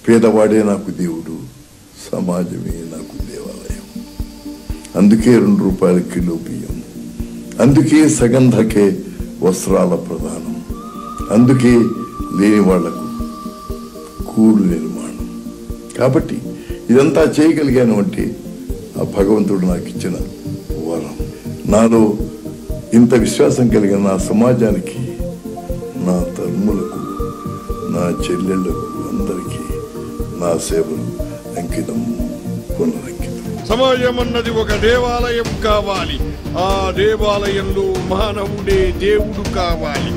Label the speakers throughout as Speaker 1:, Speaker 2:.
Speaker 1: పేదవాడే నాకు దేవుడు సమాజమే నాకు దేవాలయం అందుకే రెండు రూపాయల కిలో బియ్యం అందుకే సగం ధకే వస్త్రాల ప్రదానం అందుకే లేని వాళ్లకు కూడు నిర్మాణం కాబట్టి ఇదంతా చేయగలిగాను అంటే ఆ భగవంతుడు నాకు ఇచ్చిన వరం నాలో ఇంత విశ్వాసం కలిగిన నా సమాజానికి నా తమ్ములకు నా చెల్లెళ్లకు అందరికీ నా సేవలు అంకితం పునరంకితం
Speaker 2: సమాజం అన్నది ఒక దేవాలయం కావాలి ఆ దేవాలయంలో మానవుడే దేవుడు కావాలి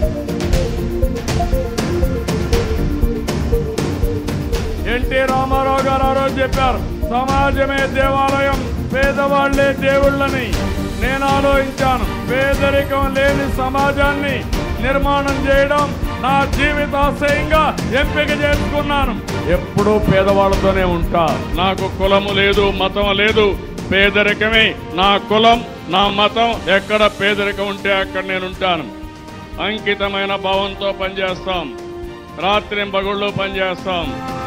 Speaker 3: ఎన్టీ రామారావు గారు ఆ రోజు చెప్పారు సమాజమే దేవాలయం పేదవాళ్లే దేవుళ్ళని నేను ఆలోచించాను పేదరికం లేని సమాజాన్ని నిర్మాణం చేయడం నా జీవితాశయంగా ఎంపిక చేసుకున్నాను ఎప్పుడూ పేదవాళ్ళతోనే ఉంటా నాకు కులము లేదు మతం లేదు పేదరికమే నా కులం నా మతం ఎక్కడ పేదరికం ఉంటే అక్కడ నేను ఉంటాను అంకితమైన భావంతో పనిచేస్తాం రాత్రి పగుళ్ళు పనిచేస్తాం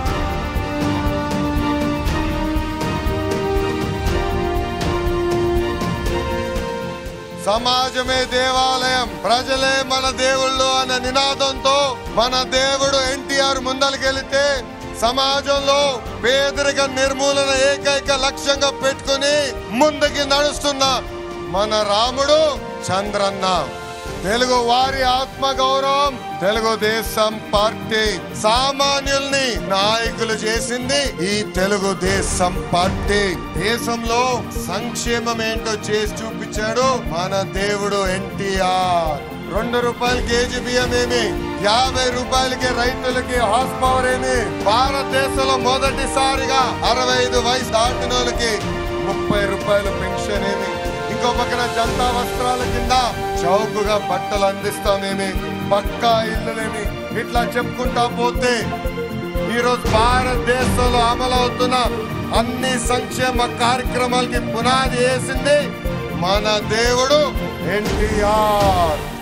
Speaker 4: సమాజమే దేవాలయం ప్రజలే మన దేవుళ్ళు అనే నినాదంతో మన దేవుడు ఎన్టీఆర్ ముందలికెళితే సమాజంలో పేదరిక నిర్మూలన ఏకైక లక్ష్యంగా పెట్టుకుని ముందుకి నడుస్తున్న మన రాముడు చంద్రన్న తెలుగు వారి ఆత్మ గౌరవం తెలుగుదేశం పార్టీ సామాన్యుల్ని నాయకులు చేసింది ఈ తెలుగుదేశం పార్టీ దేశంలో సంక్షేమం ఏంటో చేసి చూపించాడు మన దేవుడు ఎన్టీఆర్ రెండు రూపాయల కేజీ బియ్యం ఏమి యాభై రూపాయలకి రైతులకి హార్స్ పవర్ ఏమి భారతదేశంలో మొదటిసారిగా అరవై ఐదు వయసు దాటిన వాళ్ళకి ముప్పై రూపాయల పెన్షన్ ఏమి ఇంకో పక్కన జనతా వస్త్రాల కింద చౌకగా బట్టలు అందిస్తామేమి పక్కా ఇల్లులేమి ఇట్లా చెప్పుకుంటా పోతే ఈరోజు భారతదేశంలో అమలవుతున్న అన్ని సంక్షేమ కార్యక్రమాలకి పునాది వేసింది మన దేవుడు ఎన్టీఆర్